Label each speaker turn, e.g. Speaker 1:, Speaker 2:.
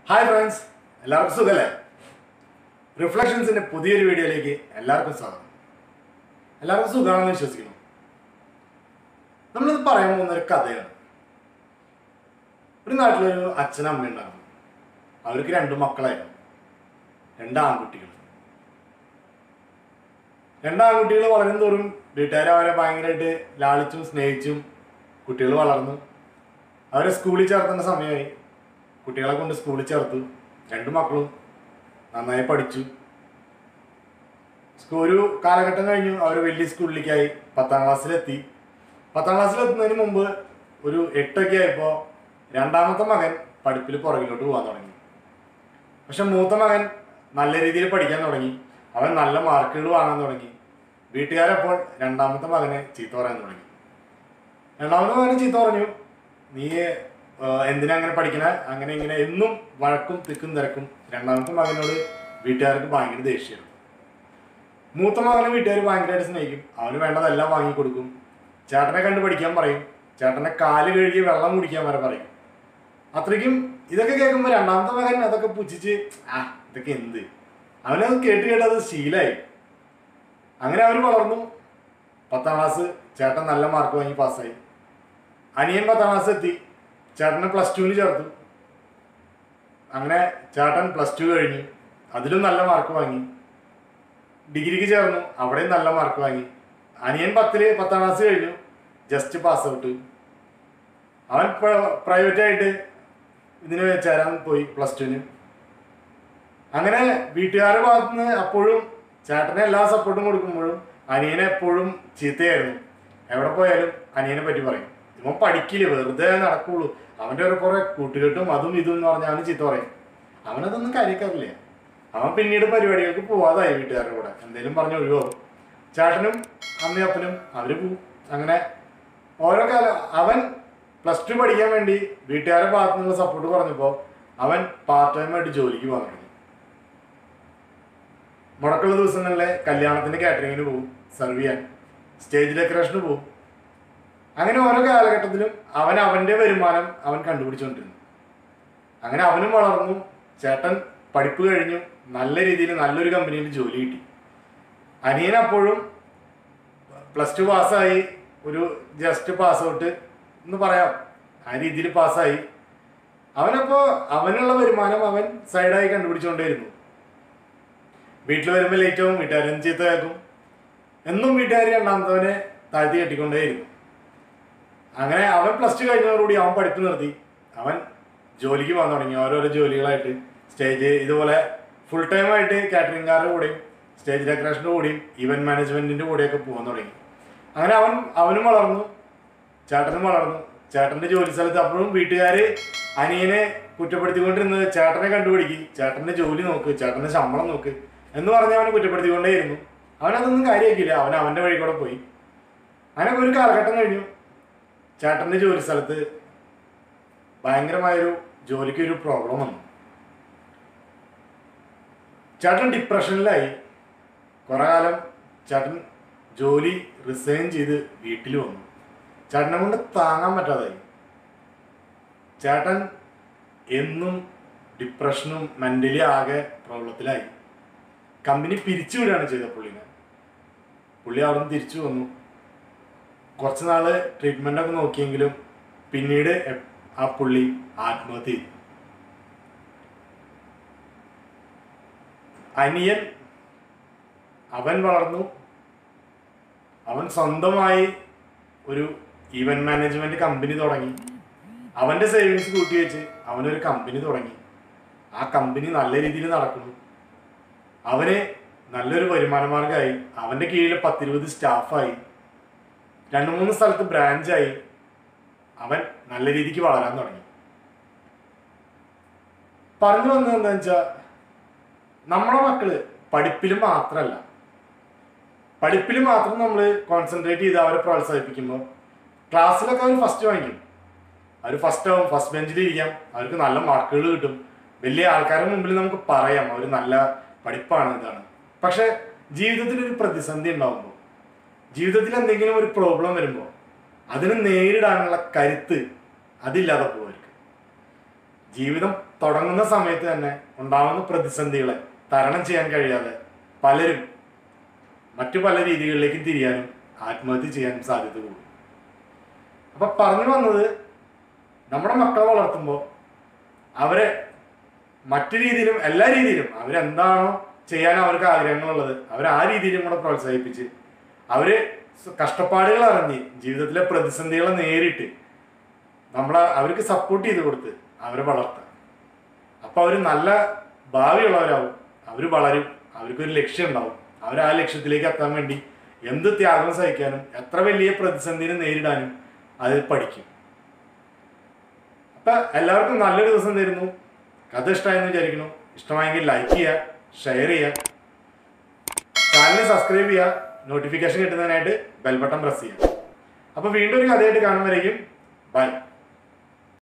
Speaker 1: hi friends എല്ലാവർക്കും സുഖല്ലേ റിഫ്ലക്ഷൻസിന്റെ പുതിയൊരു വീഡിയോയിലേക്ക് എല്ലാവർക്കും സ്വാഗതം എല്ലാവർക്കും സുഖമാണെന്ന് വിശ്വസിക്കുന്നു നമ്മളിത് പറയാൻ പോകുന്ന ഒരു കഥയാണ് ഒരു നാട്ടിലൊരു അച്ഛനും അമ്മ ഉണ്ടായിരുന്നു അവർക്ക് രണ്ട് മക്കളായിരുന്നു രണ്ട് ആൺകുട്ടികൾ രണ്ട് ആൺകുട്ടികൾ വളരും തോറും വീട്ടുകാർ അവരെ ഭയങ്കരമായിട്ട് ലാളിച്ചും സ്നേഹിച്ചും കുട്ടികൾ വളർന്നു അവരെ സ്കൂളിൽ ചേർത്തേണ്ട സമയമായി കുട്ടികളെ കൊണ്ട് സ്കൂളിൽ ചേർത്തു രണ്ട് മക്കളും നന്നായി പഠിച്ചു സ്കൂ- ഒരു കാലഘട്ടം കഴിഞ്ഞു അവർ വലിയ സ്കൂളിലേക്കായി പത്താം ക്ലാസ്സിലെത്തി പത്താം ക്ലാസ്സിലെത്തുന്നതിന് മുമ്പ് ഒരു എട്ടൊക്കെ ആയപ്പോൾ രണ്ടാമത്തെ മകൻ പഠിപ്പിൽ പുറകിലോട്ട് പോകാൻ തുടങ്ങി പക്ഷെ മൂത്ത മകൻ നല്ല രീതിയിൽ പഠിക്കാൻ തുടങ്ങി അവൻ നല്ല മാർക്കുകൾ വാങ്ങാൻ തുടങ്ങി വീട്ടുകാരപ്പോൾ രണ്ടാമത്തെ മകനെ ചീത്ത പറയാൻ തുടങ്ങി രണ്ടാമത്തെ മകനെ ചീത്ത പറഞ്ഞു നീ ഏഹ്, എന്തിനാ അങ്ങനെ പഠിക്കണ അങ്ങനെ ഇങ്ങനെ എന്നും വഴക്കും തിക്കും തിരക്കും രണ്ടാമത്തെ മകനോട് വീട്ടുകാർക്ക് ഭയങ്കര ദേഷ്യമാണ് മൂത്ത മകനെ വീട്ടുകാർ ഭയങ്കരമായിട്ട് സ്നേഹിക്കും അവന് വേണ്ടതെല്ലാം വാങ്ങിക്കൊടുക്കും ചേട്ടനെ കണ്ട് പഠിക്കാൻ പറയും ചേട്ടനെ കാല് കഴുകി വെള്ളം കുടിക്കാൻ വരെ പറയും അത്രയ്ക്കും ഇതൊക്കെ കേൾക്കുമ്പോൾ രണ്ടാമത്തെ മകൻ അതൊക്കെ പുച്ഛിച്ച് ആ ഇതൊക്കെ എന്ത് അവനത് കേട്ട് കേട്ട് അത് ശീലായി അങ്ങനെ അവർ വളർന്നു പത്താം ക്ലാസ് ചേട്ടൻ നല്ല മാർക്ക് വാങ്ങി പാസ്സായി അനിയൻ പത്താം ക്ലാസ് എത്തി ചേട്ടനെ പ്ലസ് ടുവിന് ചേർത്തു അങ്ങനെ ചേട്ടൻ പ്ലസ് ടു കഴിഞ്ഞു അതിലും നല്ല മാർക്ക് വാങ്ങി ഡിഗ്രിക്ക് ചേർന്നു അവിടെയും നല്ല മാർക്ക് വാങ്ങി അനിയൻ പത്തില് പത്താം ക്ലാസ് കഴിഞ്ഞു ജസ്റ്റ് പാസ് ഔട്ട് അവൻ പ്രൈവറ്റ് ആയിട്ട് ഇതിന് ചേരാൻ പോയി പ്ലസ് ടുവിന് അങ്ങനെ വീട്ടുകാരുടെ ഭാഗത്തു നിന്ന് അപ്പോഴും ചേട്ടനെ എല്ലാ സപ്പോർട്ടും കൊടുക്കുമ്പോഴും അനിയനെ എപ്പോഴും ചീത്തയായിരുന്നു എവിടെ പോയാലും അനിയനെ പറ്റി പറയും ഇവൻ പഠിക്കില്ല വെറുതെ നടക്കുള്ളൂ അവൻ്റെ ഒരു കുറെ കൂട്ടുകെട്ടും അതും ഇതും എന്ന് പറഞ്ഞാൽ അവന് ചീത്ത പറയും അവനതൊന്നും കാര്യക്കാറില്ല അവൻ പിന്നീട് പരിപാടികൾക്ക് പോവാതായി വീട്ടുകാരുടെ കൂടെ എന്തെങ്കിലും പറഞ്ഞ് ഒഴിവാകും ചേട്ടനും അമ്മയും അപ്പനും അവര് പോവും അങ്ങനെ ഓരോ കാലം അവൻ പ്ലസ് ടു പഠിക്കാൻ വേണ്ടി വീട്ടുകാരുടെ ഭാഗത്തു നിന്നുള്ള സപ്പോർട്ട് പറഞ്ഞപ്പോൾ അവൻ പാർട്ട് ടൈം ആയിട്ട് ജോലിക്ക് പോകാൻ തുടങ്ങി മുടക്കുള്ള ദിവസങ്ങളിലെ കല്യാണത്തിന്റെ കാറ്ററിങ്ങിന് പോകും സെർവ് ചെയ്യാൻ സ്റ്റേജ് ഡെക്കറേഷന് പോകും അങ്ങനെ ഓരോ കാലഘട്ടത്തിലും അവൻ അവന്റെ വരുമാനം അവൻ കണ്ടുപിടിച്ചുകൊണ്ടിരുന്നു അങ്ങനെ അവനും വളർന്നു ചേട്ടൻ പഠിപ്പ് കഴിഞ്ഞു നല്ല രീതിയിൽ നല്ലൊരു കമ്പനിയിൽ ജോലി കിട്ടി അനിയൻ അപ്പോഴും പ്ലസ് ടു പാസ്സായി ഒരു ജസ്റ്റ് പാസ് ഔട്ട് എന്ന് പറയാം ആ രീതിയിൽ പാസ്സായി അവനപ്പോ അവനുള്ള വരുമാനം അവൻ സൈഡായി കണ്ടുപിടിച്ചുകൊണ്ടേയിരുന്നു വീട്ടിൽ വരുമ്പോൾ ലേറ്റ് ആവും വീട്ടുകാരും ചീത്ത കേൾക്കും എന്നും വീട്ടുകാർ രണ്ടാമത്തവനെ താഴ്ത്തി കെട്ടിക്കൊണ്ടേയിരുന്നു അങ്ങനെ അവൻ പ്ലസ് ടു കഴിഞ്ഞതോടുകൂടി അവൻ പഠിപ്പ് നിർത്തി അവൻ ജോലിക്ക് പോകാൻ തുടങ്ങി ഓരോരോ ജോലികളായിട്ട് സ്റ്റേജ് ഇതുപോലെ ഫുൾ ടൈം ആയിട്ട് കാറ്ററിംഗുകാരുടെ കൂടെയും സ്റ്റേജ് ഡെക്കറേഷൻ്റെ കൂടെയും ഇവന്റ് മാനേജ്മെന്റിന്റെ കൂടെയൊക്കെ പോകാൻ തുടങ്ങി അങ്ങനെ അവൻ അവനും വളർന്നു ചേട്ടനും വളർന്നു ചേട്ടന്റെ ജോലി സ്ഥലത്ത് അപ്പോഴും വീട്ടുകാര് അനിയനെ കുറ്റപ്പെടുത്തിക്കൊണ്ടിരുന്നത് ചേട്ടനെ കണ്ടുപിടിക്കും ചേട്ടന്റെ ജോലി നോക്ക് ചേട്ടന്റെ ശമ്പളം നോക്ക് എന്ന് പറഞ്ഞ് അവനെ കുറ്റപ്പെടുത്തിക്കൊണ്ടേയിരുന്നു അവനതൊന്നും കാര്യമാക്കിയില്ല അവൻ അവന്റെ വഴി കൂടെ പോയി അങ്ങനെ ഒരു കാലഘട്ടം കഴിഞ്ഞു ചേട്ടന്റെ ജോലി സ്ഥലത്ത് ഭയങ്കരമായൊരു ജോലിക്ക് ഒരു പ്രോബ്ലം വന്നു ചേട്ടൻ ഡിപ്രഷനിലായി കുറെ കാലം ചേട്ടൻ ജോലി റിസൈൻ ചെയ്ത് വീട്ടിൽ വന്നു ചേട്ടനെ കൊണ്ട് താങ്ങാൻ പറ്റാതായി ചേട്ടൻ എന്നും ഡിപ്രഷനും മെന്റലി ആകെ പ്രോബ്ലത്തിലായി കമ്പനി പിരിച്ചുവിടുകയാണ് ചെയ്ത പുള്ളിനെ പുള്ളി അവിടെ നിന്ന് തിരിച്ചു വന്നു കുറച്ച് നാള് ട്രീറ്റ്മെന്റ് ഒക്കെ നോക്കിയെങ്കിലും പിന്നീട് എ- ആ പുള്ളി ആത്മഹത്യ ചെയ്തു അനിയൻ അവൻ വളർന്നു അവൻ സ്വന്തമായി ഒരു ഈവന്റ് മാനേജ്മെന്റ് കമ്പനി തുടങ്ങി അവന്റെ സേവിങ്സ് കൂട്ടി വെച്ച് അവനൊരു കമ്പനി തുടങ്ങി ആ കമ്പനി നല്ല രീതിയിൽ നടക്കുന്നു അവന് നല്ലൊരു വരുമാന മാർഗമായി അവന്റെ കീഴിൽ പത്തിരുപത് സ്റ്റാഫായി രണ്ട് മൂന്ന് സ്ഥലത്ത് ബ്രാഞ്ചായി അവൻ നല്ല രീതിക്ക് വളരാൻ തുടങ്ങി പറഞ്ഞു വന്നത് എന്താ വെച്ചാ നമ്മുടെ മക്കള് പഠിപ്പിൽ മാത്രമല്ല പഠിപ്പിൽ മാത്രം നമ്മൾ കോൺസെൻട്രേറ്റ് ചെയ്ത് അവരെ പ്രോത്സാഹിപ്പിക്കുമ്പോൾ ക്ലാസ്സിലൊക്കെ അവർ ഫസ്റ്റ് വാങ്ങിക്കും അവർ ഫസ്റ്റ് ആവും ഫസ്റ്റ് ബെഞ്ചിൽ ഇരിക്കാം അവർക്ക് നല്ല മാർക്കുകൾ കിട്ടും വലിയ ആൾക്കാരുടെ മുമ്പിൽ നമുക്ക് പറയാം അവർ നല്ല പഠിപ്പാണ് ഇതാണ് പക്ഷെ ജീവിതത്തിൽ ഒരു പ്രതിസന്ധി ഉണ്ടാകുമ്പോൾ ജീവിതത്തിൽ എന്തെങ്കിലും ഒരു പ്രോബ്ലം വരുമ്പോൾ അതിനെ നേരിടാനുള്ള കരുത്ത് അതില്ലാതെ പോവായിരിക്കും ജീവിതം തുടങ്ങുന്ന സമയത്ത് തന്നെ ഉണ്ടാവുന്ന പ്രതിസന്ധികളെ തരണം ചെയ്യാൻ കഴിയാതെ പലരും മറ്റു പല രീതികളിലേക്കും തിരിയാനും ആത്മഹത്യ ചെയ്യാനും സാധ്യത കൂടും അപ്പൊ പറഞ്ഞു വന്നത് നമ്മുടെ മക്കളെ വളർത്തുമ്പോൾ അവരെ മറ്റു രീതിയിലും എല്ലാ രീതിയിലും അവരെന്താണോ ചെയ്യാൻ അവർക്ക് ആഗ്രഹങ്ങളുള്ളത് അവർ ആ രീതിയിലും കൂടെ പ്രോത്സാഹിപ്പിച്ച് അവര് സ- കഷ്ടപ്പാടുകൾ അറിഞ്ഞ് ജീവിതത്തിലെ പ്രതിസന്ധികളെ നേരിട്ട് നമ്മളെ അവർക്ക് സപ്പോർട്ട് ചെയ്ത് കൊടുത്ത് അവരെ വളർത്താം അപ്പൊ അവർ നല്ല ഭാവിയുള്ളവരാവും അവർ വളരും അവർക്കൊരു ലക്ഷ്യം ഉണ്ടാവും അവർ ആ ലക്ഷ്യത്തിലേക്ക് എത്താൻ വേണ്ടി എന്ത് ത്യാഗം സഹിക്കാനും എത്ര വലിയ പ്രതിസന്ധിനെ നേരിടാനും അത് പഠിക്കും അപ്പൊ എല്ലാവർക്കും നല്ലൊരു ദിവസം തരുന്നു കഥ ഇഷ്ടമായെന്ന് വിചാരിക്കുന്നു ഇഷ്ടമായെങ്കിൽ ലൈക്ക് ചെയ്യുക ഷെയർ ചെയ്യുക ചാനൽ സബ്സ്ക്രൈബ് ചെയ്യുക നോട്ടിഫിക്കേഷൻ കിട്ടുന്നതിനായിട്ട് ബെൽ ബട്ടൺ പ്രസ് ചെയ്യുക അപ്പൊ വീണ്ടും ഒരു കഥയായിട്ട് കാണുമ്പോഴേക്കും ബൈ